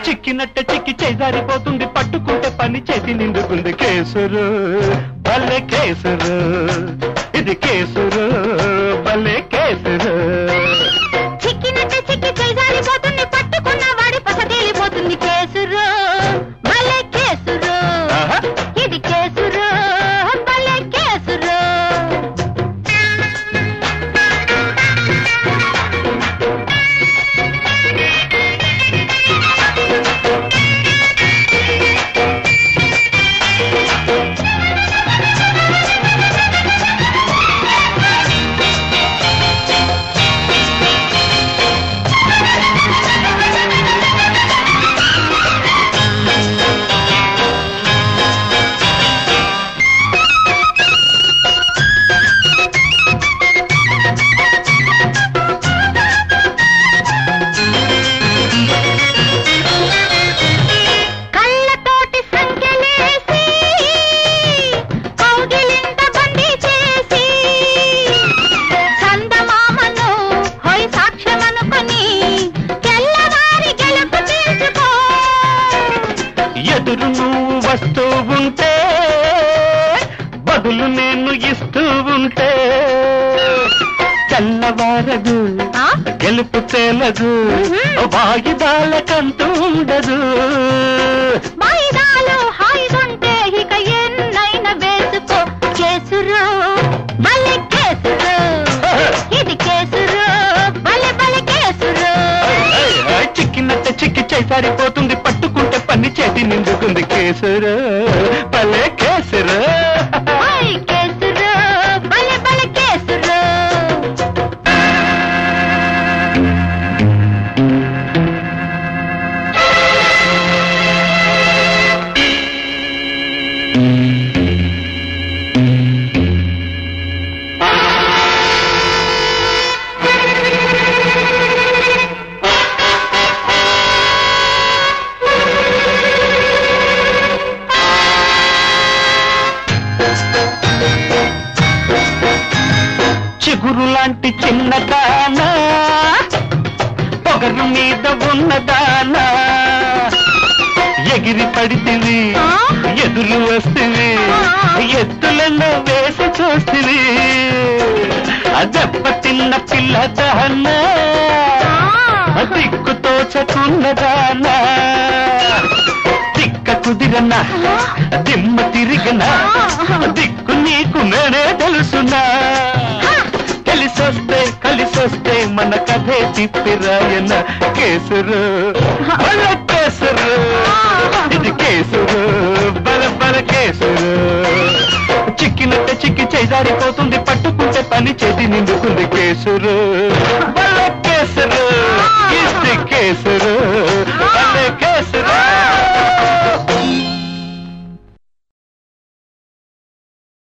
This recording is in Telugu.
చిక్కినట్టే చిక్కి చేజారిపోతుంది పట్టుకుంటే పని చేతి నిండుకుంది కేసురు భలే కేసురు ఇది కేసురు భలే కేసురు చిక్కినట్టే చిక్కి చేజారిపోతుంది పట్టుకున్న వాడి పస తేలిపోతుంది కేసురు భలే కేసురు ఆహా. ఇది కేసురు భలే కేసురు కళ్ళతోటి సంఖ్యలేసి కౌగిలింత బందీ చేసి చందమామను హోయ్ సాక్ష్యమనుకొని తెల్లవారి గెలుపు తీర్చుకో ఎదురు నువ్వు వస్తూ ఉంటే బదులు నేను ఇస్తూ ఉంటే తెల్లవారదు ఆ? గెలుపు తేలదు మ్మ్. వాయిదాలకంటూ ఉండదు మైదాలు హాయిగుంటే ఇక ఎన్నైనా వేసుకో కేసురు భలే కేసురు ఇది కేసురు భలే భలే కేసురు ఏయ్, ఏయ్, చిక్కినట్టే చిక్కి చేసారిపోతుంది పట్టుకుంటే పని చేతి నిండుకుంది కేసురు పల్లె కేసురు ఓయ్ కేసురు భలే భలే కేసురు చిగురు లాంటి చిన్నదానా పొగరు మీద ఉన్నదానా ఎగిరి పడితివి ఆ? ఎదురు వస్తుంది ఎత్తులలో వేసి చూస్తుంది దెబ్బ తిన్న పిల్ల దానా దిక్కు తోచకున్నదానా దిక్క కుదిరనా దిమ్మ తిరిగనా దిక్కు నీకు నేనే తెలుసునా కలిసొస్తే కలిసొస్తే మన కథే తిప్పిరాయన కేసురు బల కేసురు ఇది కేసురు బల బల కేసురు చిక్కినట్టే చిక్కి చేజారిపోతుంది పట్టుకుంటే పని చేతి నిండుకుంది కేసురు బల కేసురు ఇది కేసురు బల కేసురు